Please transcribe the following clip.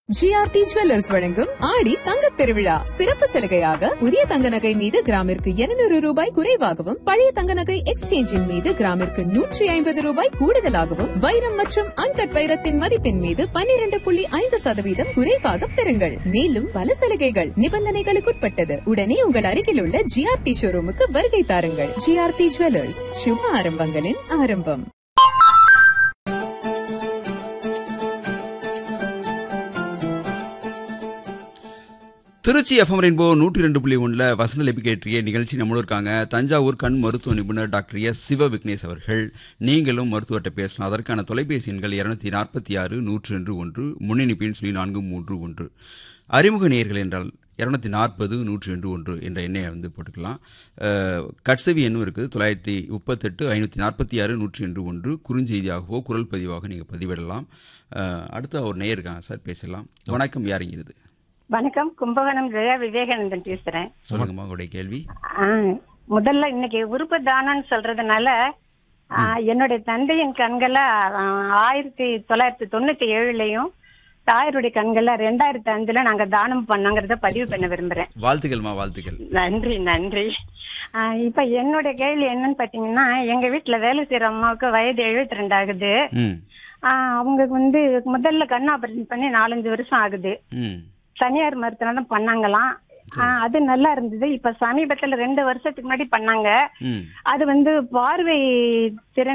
GRT jewellers வழங்கும் ஆடி தங்கத் திருவிழா சிறப்பு சலுகையாக புதிய தங்க நகை மீது கிராமிற்கு 200 ரூபாய் குறைவாகவும் பழைய தங்க நகை எக்ஸ்சேஞ்சின் மீது கிராமிற்கு நூற்றி ஐம்பது ரூபாய் கூடுதலாகவும் வைரம் மற்றும் அன்கட் வைரத்தின் மதிப்பின் மீது 12.5% புள்ளி ஐந்து சதவீதம் குறைவாக பெறுங்கள் மேலும் பல சலுகைகள் நிபந்தனைகளுக்குட்பட்டது உடனே உங்கள் அருகில் உள்ள ஜிஆர்டி ஷோரூமுக்கு வருகை தாருங்கள் ஜிஆர்டி ஜுவல்லர்ஸ் சுப ஆரம்பங்களின் ஆரம்பம் திருச்சி எஃப்எம் ரெயின்போ நூற்றி ரெண்டு புள்ளி ஒன்றில் வசந்த லிபிகேற்றிய நிகழ்ச்சி நம்மளும் இருக்காங்க தஞ்சாவூர் கண் மருத்துவ நிபுணர் டாக்டர் எஸ் சிவ விக்னேஷ் அவர்கள் நீங்களும் மருத்துவர்கிட்ட பேசலாம் அதற்கான தொலைபேசி எண்கள் இருநூத்தி நாற்பத்தி ஆறு நூற்று ரெண்டு ஒன்று முன்னணிப்பின் சொல்லி நான்கு மூன்று ஒன்று அறிமுக நேயர்கள் என்றால் இரநூத்தி நாற்பது நூற்றி ரெண்டு ஒன்று என்ற எண்ணை வந்து போட்டுக்கலாம் அஹ், கட்சவி எண்ணும் இருக்குது தொள்ளாயிரத்தி முப்பத்தெட்டு ஐநூற்றி நாற்பத்தி ஆறு நூற்றி ரெண்டு ஒன்று குறுஞ்செய்தியாகவோ குரல் பதிவாக நீங்கள் பதிவிடலாம் அஹ், அடுத்து ஒரு நேயர் இருக்காங்க சார் பேசலாம் வணக்கம் யாருங்கிறது வணக்கம் கும்பகோணம் ஜெயா விவேகானந்தன் பேசுறேன் சொல்லுங்கம்மா உங்களுடைய கேள்வி ஆ, முதல்ல இன்னைக்கு உறுப்பு தானம்னு சொல்றதுனால ஆ, என்னுடைய தந்தையின் கண்களை ஆ, ஆயிரத்தி தொள்ளாயிரத்தி தொண்ணூத்தி ஏழுலயும் தாயருடைய கண்களை ரெண்டாயிரத்தி அஞ்சுல நாங்க தானம் பண்ணோங்கிறத பதிவு பண்ண விரும்புறேன் வாழ்த்துக்கள்மா வாழ்த்துக்கள் நன்றி நன்றி ஆ, இப்ப என்னுடைய கேள்வி என்னன்னு பாத்தீங்கன்னா எங்க வீட்டுல வேலை செய்யற அம்மாவுக்கு வயது எழுபத்தி ரெண்டு ஆகுது ம் ஆ, அவங்க வந்து முதல்ல கண் ஆபரேஷன் பண்ணி நாலஞ்சு வருஷம் ஆகுது ம் தனியார் மருத்துவம் தான் பண்ணாங்களாம் ஆ, அது நல்லா இருந்தது இப்ப சமீபத்துல ரெண்டு வருஷத்துக்கு முன்னாடி பண்ணாங்க ம் அது வந்து பார்வை திறன்